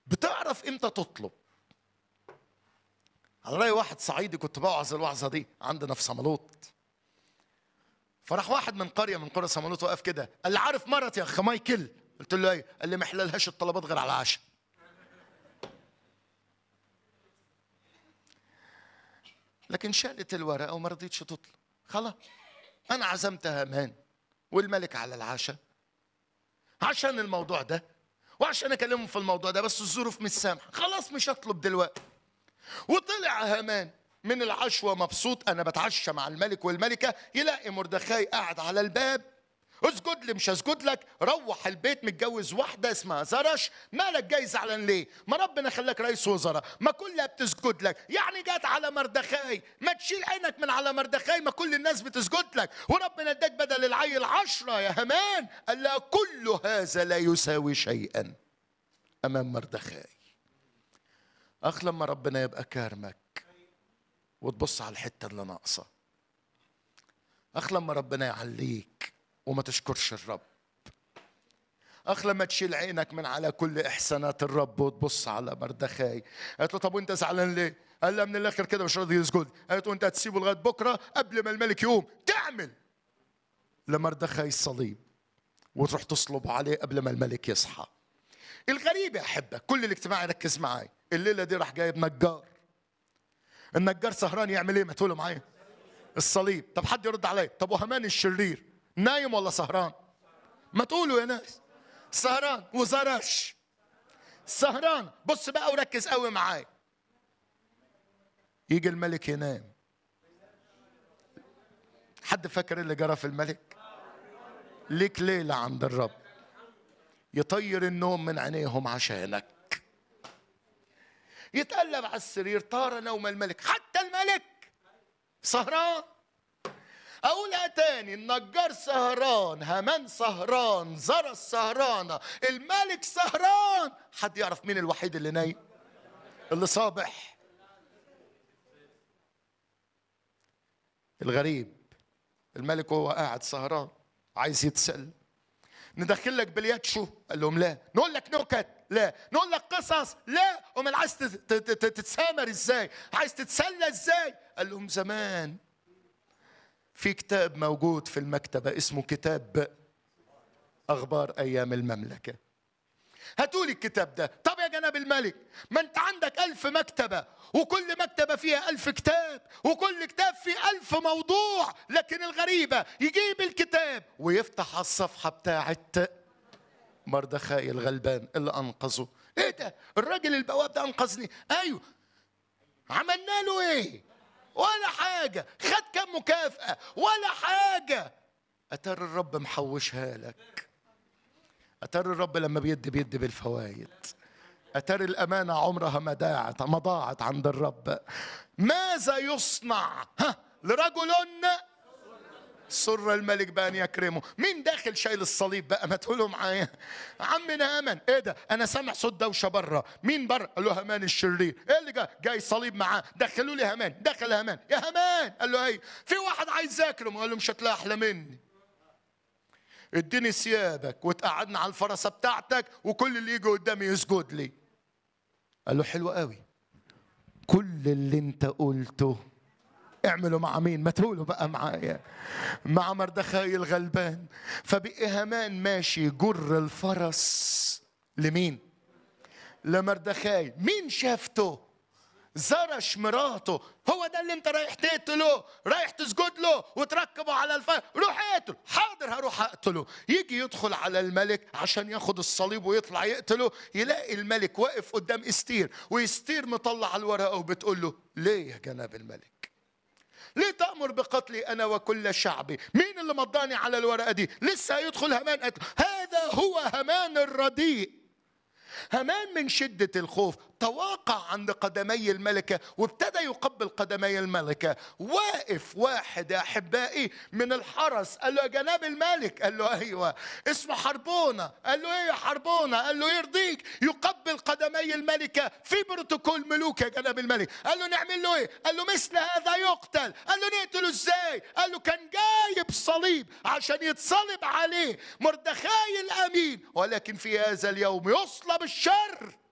بتعرف امتى تطلب على رأي واحد صعيدي كنت بوعظ الوعظة دي عندنا في صمالوط فراح واحد من قرية من قرى صمالوط وقف كده قال لي عارف مرتي يا أخ مايكل قلت له ايه قال لي ما يحللهاش الطلبات غير على العشاء لكن شالت الورقة وما رضيتش تطلب خلاص أنا عزمت هامان والملك على العشاء عشان الموضوع ده وعشان اكلمهم في الموضوع ده بس الظروف مش سامحه خلاص مش هطلب دلوقتي وطلع هامان من العشوة مبسوط انا بتعشى مع الملك والملكه يلاقي مردخاي قاعد على الباب اسجد لي مش هسجد لك روح البيت متجوز واحده اسمها زرش مالك جاي زعلان ليه ما ربنا خلاك رئيس وزراء ما كلها بتسجد لك يعني جت على مردخاي ما تشيل عينك من على مردخاي ما كل الناس بتسجد لك وربنا اداك بدل العيل عشرة يا همان قال لها كل هذا لا يساوي شيئا امام مردخاي اخ لما ربنا يبقى كارمك وتبص على الحته اللي ناقصه اخ لما ربنا يعليك وما تشكرش الرب اخ لما تشيل عينك من على كل احسانات الرب وتبص على مردخاي قالت له طب وانت زعلان ليه قال لها من الاخر كده مش راضي يسجد قالت له انت هتسيبه لغايه بكره قبل ما الملك يقوم تعمل لمردخاي الصليب وتروح تصلب عليه قبل ما الملك يصحى الغريب يا احبه كل الاجتماع يركز معايا الليله دي راح جايب نجار النجار سهران يعمل ايه ما تقولوا معايا الصليب طب حد يرد عليا طب وهمان الشرير نايم ولا سهران ما تقولوا يا ناس سهران وزرش سهران بص بقى وركز قوي معايا يجي الملك ينام حد فاكر اللي جرى في الملك ليك ليلة عند الرب يطير النوم من عينيهم عشانك يتقلب على السرير طار نوم الملك حتى الملك سهران اقولها تاني النجار سهران همان سهران زرى سهرانة الملك سهران حد يعرف مين الوحيد اللي نايم اللي صابح الغريب الملك وهو قاعد سهران عايز يتسلى ندخل لك بلياتشو قال لهم لا نقول لك نكت لا نقول لك قصص لا امال عايز تت- تت- تتسامر ازاي عايز تتسلى ازاي قال لهم زمان في كتاب موجود في المكتبة اسمه كتاب أخبار أيام المملكة هاتولي الكتاب ده طب يا جناب الملك ما انت عندك ألف مكتبة وكل مكتبة فيها ألف كتاب وكل كتاب فيه ألف موضوع لكن الغريبة يجيب الكتاب ويفتح على الصفحة بتاعت مردخاي الغلبان اللي أنقذه ايه ده الراجل البواب ده أنقذني أيوه عملنا له ايه ولا حاجة خد كم مكافأة ولا حاجة أتر الرب محوشها لك أتر الرب لما بيدي بيدي بالفوايد أتر الأمانة عمرها ما ضاعت ما ضاعت عند الرب ماذا يصنع ها لرجل سر الملك بأن يكرمه مين داخل شايل الصليب بقى ما تقولوا معايا عمنا أمن ايه ده انا سامع صوت دوشه بره مين بره قال له همان الشرير ايه اللي جاي جاي صليب معاه دخلوا لي همان دخل همان يا همان قال له ايه في واحد عايز يكرمه قال له مش هتلاقي احلى مني اديني ثيابك وتقعدنا على الفرسه بتاعتك وكل اللي يجي قدامي يسجد لي قال له حلو قوي كل اللي انت قلته اعملوا مع مين ما تقولوا بقى معايا مع مردخاي الغلبان فبقي هامان ماشي جر الفرس لمين لمردخاي مين شافته زرش مراته هو ده اللي انت رايح تقتله رايح تسجد له وتركبه على الفرس روح اقتله حاضر هروح اقتله يجي يدخل على الملك عشان ياخد الصليب ويطلع يقتله يلاقي الملك واقف قدام استير واستير مطلع الورقه وبتقول له ليه يا جناب الملك ليه تأمر بقتلي أنا وكل شعبي مين اللي مضاني على الورقة دي لسه هيدخل همان قتل هذا هو همان الرديء همان من شدة الخوف تواقع عند قدمي الملكة وابتدى يقبل قدمي الملكة واقف واحد يا أحبائي من الحرس قال له يا جناب الملك قال له أيوة اسمه حربونة قال له إيه يا حربونة قال له يرضيك يقبل قدمي الملكة في بروتوكول ملوك يا جناب الملك قال له نعمل له إيه قال له مثل هذا يقتل قال له نقتله إزاي قال له كان جايب صليب عشان يتصلب عليه مردخاي الأمين ولكن في هذا اليوم يصلب الشر